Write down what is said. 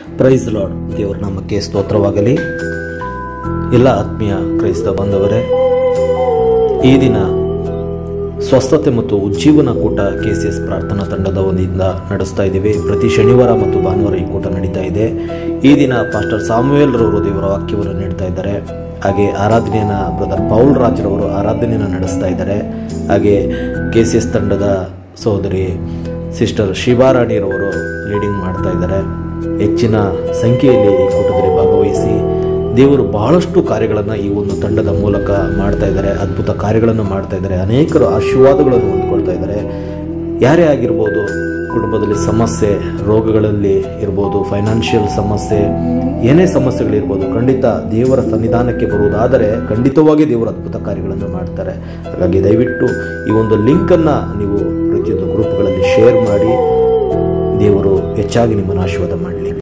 price lord ದೇವರ ನಾಮಕ್ಕೆ ಸ್ತೋತ್ರವಾಗಲಿ ಎಲ್ಲ ಆತ್ಮೀಯ ಕ್ರೈಸ್ತ ಬಂದವರೇ ಈ ದಿನ ಸ್ವಸ್ಥತೆ ಮತ್ತು ಉಜ್ಜೀವನ ಕೂಟ ಕೆ ಸಿ ಎಸ್ ಪ್ರಾರ್ಥನಾ ತಂಡದ ವತಿಯಿಂದ ನಡೆಸ್ತಾ ಇದ್ದೀವಿ ಪ್ರತಿ ಶನಿವಾರ ಮತ್ತು ಭಾನುವಾರ ಈ ಕೂಟ ನಡೀತಾ ಇದೆ ಈ ದಿನ ಪಾಸ್ಟರ್ ಸಾಮುವೇಲ್ ರವರು ದೇವರ ವಾಕ್ಯವನ್ನು ನೀಡ್ತಾ ಇದ್ದಾರೆ ಹಾಗೆ ಆರಾಧನೆಯನ್ನು ಬ್ರದರ್ ಪೌಲ್ ರಾಜ್ರವರು ಆರಾಧನೆಯನ್ನು ನಡೆಸ್ತಾ ಇದ್ದಾರೆ ಹಾಗೆ ಕೆ ಸಿ ಎಸ್ ತಂಡದ ಸಹೋದರಿ ಸಿಸ್ಟರ್ ಶಿವಾರಾಣಿರವರು ಲೀಡಿಂಗ್ ಮಾಡ್ತಾ ಇದ್ದಾರೆ ಹೆಚ್ಚಿನ ಸಂಖ್ಯೆಯಲ್ಲಿ ಈ ಕೂಟದಲ್ಲಿ ಭಾಗವಹಿಸಿ ದೇವರು ಬಹಳಷ್ಟು ಕಾರ್ಯಗಳನ್ನು ಈ ಒಂದು ತಂಡದ ಮೂಲಕ ಮಾಡ್ತಾ ಇದ್ದಾರೆ ಅದ್ಭುತ ಕಾರ್ಯಗಳನ್ನು ಮಾಡ್ತಾ ಇದ್ದಾರೆ ಅನೇಕರು ಆಶೀರ್ವಾದಗಳನ್ನು ಹೊಂದ್ಕೊಳ್ತಾ ಇದ್ದಾರೆ ಯಾರೇ ಆಗಿರ್ಬೋದು ಕುಟುಂಬದಲ್ಲಿ ಸಮಸ್ಯೆ ರೋಗಗಳಲ್ಲಿ ಇರ್ಬೋದು ಫೈನಾನ್ಷಿಯಲ್ ಸಮಸ್ಯೆ ಏನೇ ಸಮಸ್ಯೆಗಳಿರ್ಬೋದು ಖಂಡಿತ ದೇವರ ಸನ್ನಿಧಾನಕ್ಕೆ ಬರುವುದಾದರೆ ಖಂಡಿತವಾಗಿ ದೇವರು ಅದ್ಭುತ ಕಾರ್ಯಗಳನ್ನು ಮಾಡ್ತಾರೆ ಹಾಗಾಗಿ ದಯವಿಟ್ಟು ಈ ಒಂದು ಲಿಂಕನ್ನು ನೀವು ಪ್ರತಿಯೊಂದು ಗ್ರೂಪ್ಗಳಲ್ಲಿ ಶೇರ್ ಮಾಡಿ ದೇವರು ಹೆಚ್ಚಾಗಿ ನಿಮ್ಮನ್ನು ಆಶೀರ್ವಾದ ಮಾಡಿ